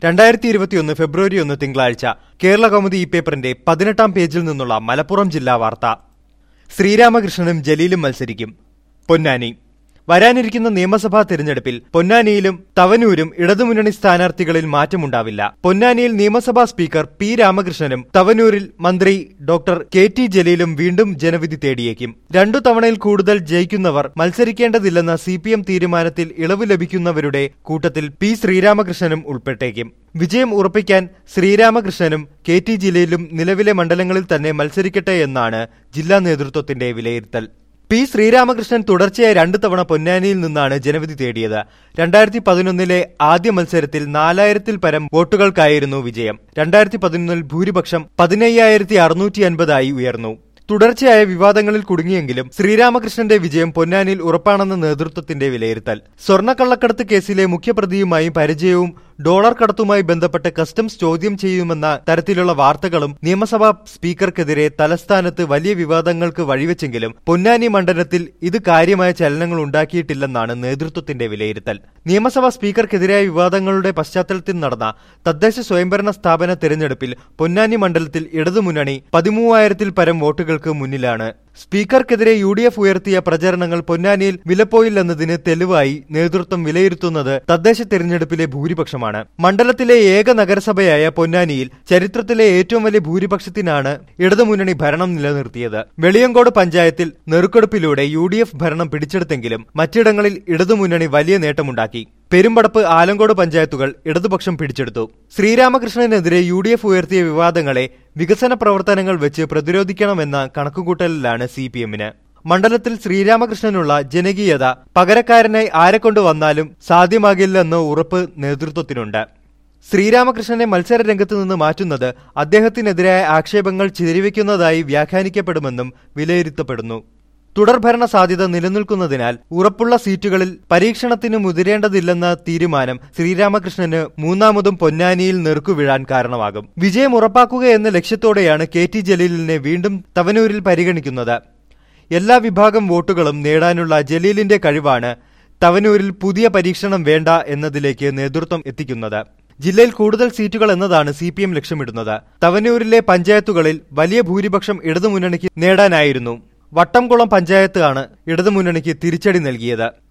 രണ്ടായിരത്തി ഇരുപത്തിയൊന്ന് ഫെബ്രുവരി ഒന്ന് തിങ്കളാഴ്ച കേരള കൗമുദി ഈ പേപ്പറിന്റെ പതിനെട്ടാം പേജിൽ നിന്നുള്ള മലപ്പുറം ജില്ലാ വാർത്ത ശ്രീരാമകൃഷ്ണനും ജലീലും മത്സരിക്കും പൊന്നാനി വരാനിരിക്കുന്ന നിയമസഭാ തെരഞ്ഞെടുപ്പിൽ പൊന്നാനിയിലും തവനൂരും ഇടതുമുന്നണി സ്ഥാനാർത്ഥികളിൽ മാറ്റമുണ്ടാവില്ല പൊന്നാനിയിൽ നിയമസഭാ സ്പീക്കർ പി രാമകൃഷ്ണനും തവനൂരിൽ മന്ത്രി ഡോക്ടർ കെ ടി ജലീലും വീണ്ടും ജനവിധി തേടിയേക്കും രണ്ടു തവണയിൽ കൂടുതൽ ജയിക്കുന്നവർ മത്സരിക്കേണ്ടതില്ലെന്ന സി പി എം തീരുമാനത്തിൽ ഇളവ് ലഭിക്കുന്നവരുടെ കൂട്ടത്തിൽ പി ശ്രീരാമകൃഷ്ണനും ഉൾപ്പെട്ടേക്കും വിജയം ഉറപ്പിക്കാൻ ശ്രീരാമകൃഷ്ണനും കെ ടി ജലീലും നിലവിലെ മണ്ഡലങ്ങളിൽ തന്നെ മത്സരിക്കട്ടെ എന്നാണ് ജില്ലാ നേതൃത്വത്തിന്റെ വിലയിരുത്തൽ പി ശ്രീരാമകൃഷ്ണൻ തുടർച്ചയായി രണ്ടു തവണ പൊന്നാനിയിൽ നിന്നാണ് ജനവിധി തേടിയത് രണ്ടായിരത്തി പതിനൊന്നിലെ ആദ്യ മത്സരത്തിൽ നാലായിരത്തിൽ പരം വോട്ടുകൾക്കായിരുന്നു വിജയം രണ്ടായിരത്തി പതിനൊന്നിൽ ഭൂരിപക്ഷം പതിനയ്യായിരത്തി അറുന്നൂറ്റി അൻപതായി ഉയർന്നു തുടർച്ചയായ വിവാദങ്ങളിൽ കുടുങ്ങിയെങ്കിലും ശ്രീരാമകൃഷ്ണന്റെ വിജയം പൊന്നാനിയിൽ ഉറപ്പാണെന്ന നേതൃത്വത്തിന്റെ വിലയിരുത്തൽ സ്വർണ്ണക്കള്ളക്കടത്ത് കേസിലെ മുഖ്യപ്രതിയുമായി പരിചയവും ഡോളർ കടത്തുമായി ബന്ധപ്പെട്ട് കസ്റ്റംസ് ചോദ്യം ചെയ്യുമെന്ന തരത്തിലുള്ള വാർത്തകളും നിയമസഭാ സ്പീക്കർക്കെതിരെ തലസ്ഥാനത്ത് വലിയ വിവാദങ്ങൾക്ക് വഴിവെച്ചെങ്കിലും പൊന്നാനി മണ്ഡലത്തിൽ ഇത് കാര്യമായ ചലനങ്ങൾ ഉണ്ടാക്കിയിട്ടില്ലെന്നാണ് നേതൃത്വത്തിന്റെ വിലയിരുത്തൽ നിയമസഭാ സ്പീക്കർക്കെതിരായ വിവാദങ്ങളുടെ പശ്ചാത്തലത്തിൽ നടന്ന തദ്ദേശ സ്വയംഭരണ സ്ഥാപന തെരഞ്ഞെടുപ്പിൽ പൊന്നാനി മണ്ഡലത്തിൽ ഇടതുമുന്നണി പതിമൂവായിരത്തിൽ പരം വോട്ടുകൾക്ക് മുന്നിലാണ് സ്പീക്കർക്കെതിരെ യു ഡി എഫ് ഉയർത്തിയ പ്രചരണങ്ങൾ പൊന്നാനിയിൽ വിലപ്പോയില്ലെന്നതിന് തെളിവായി നേതൃത്വം വിലയിരുത്തുന്നത് തദ്ദേശ തെരഞ്ഞെടുപ്പിലെ ഭൂരിപക്ഷമാണ് മണ്ഡലത്തിലെ ഏക നഗരസഭയായ പൊന്നാനിയിൽ ചരിത്രത്തിലെ ഏറ്റവും വലിയ ഭൂരിപക്ഷത്തിനാണ് ഇടതുമുന്നണി ഭരണം നിലനിർത്തിയത് വെളിയങ്കോട് പഞ്ചായത്തിൽ നെറുക്കെടുപ്പിലൂടെ യു ഡി എഫ് ഭരണം പിടിച്ചെടുത്തെങ്കിലും മറ്റിടങ്ങളിൽ ഇടതുമുന്നണി വലിയ നേട്ടമുണ്ടാക്കി പെരുമ്പടപ്പ് ആലങ്കോട് പഞ്ചായത്തുകൾ ഇടതുപക്ഷം പിടിച്ചെടുത്തു ശ്രീരാമകൃഷ്ണനെതിരെ യു ഡി എഫ് ഉയർത്തിയ വിവാദങ്ങളെ വികസന പ്രവർത്തനങ്ങൾ വെച്ച് പ്രതിരോധിക്കണമെന്ന കണക്കുകൂട്ടലിലാണ് സി പി എമ്മിന് മണ്ഡലത്തിൽ ശ്രീരാമകൃഷ്ണനുള്ള ജനകീയത പകരക്കാരനായി ആരെക്കൊണ്ട് വന്നാലും സാധ്യമാകില്ലെന്ന ഉറപ്പ് നേതൃത്വത്തിനുണ്ട് ശ്രീരാമകൃഷ്ണനെ മത്സര രംഗത്ത് നിന്ന് മാറ്റുന്നത് അദ്ദേഹത്തിനെതിരായ ആക്ഷേപങ്ങൾ ചിരിവെക്കുന്നതായി വ്യാഖ്യാനിക്കപ്പെടുമെന്നും വിലയിരുത്തപ്പെടുന്നു തുടർഭരണ സാധ്യത നിലനിൽക്കുന്നതിനാൽ ഉറപ്പുള്ള സീറ്റുകളിൽ പരീക്ഷണത്തിന് മുതിരേണ്ടതില്ലെന്ന തീരുമാനം ശ്രീരാമകൃഷ്ണന് മൂന്നാമതും പൊന്നാനിയിൽ നെറുക്കുവീഴാൻ കാരണമാകും വിജയം ഉറപ്പാക്കുക എന്ന ലക്ഷ്യത്തോടെയാണ് കെ ടി ജലീലിനെ വീണ്ടും തവനൂരിൽ പരിഗണിക്കുന്നത് എല്ലാ വിഭാഗം വോട്ടുകളും നേടാനുള്ള ജലീലിന്റെ കഴിവാണ് തവനൂരിൽ പുതിയ പരീക്ഷണം വേണ്ട എന്നതിലേക്ക് നേതൃത്വം എത്തിക്കുന്നത് ജില്ലയിൽ കൂടുതൽ സീറ്റുകൾ എന്നതാണ് സി പി എം ലക്ഷ്യമിടുന്നത് തവനൂരിലെ പഞ്ചായത്തുകളിൽ വലിയ ഭൂരിപക്ഷം ഇടതുമുന്നണിക്ക് നേടാനായിരുന്നു വട്ടംകുളം പഞ്ചായത്താണ് ഇടതുമുന്നണിക്ക് തിരിച്ചടി നൽകിയത്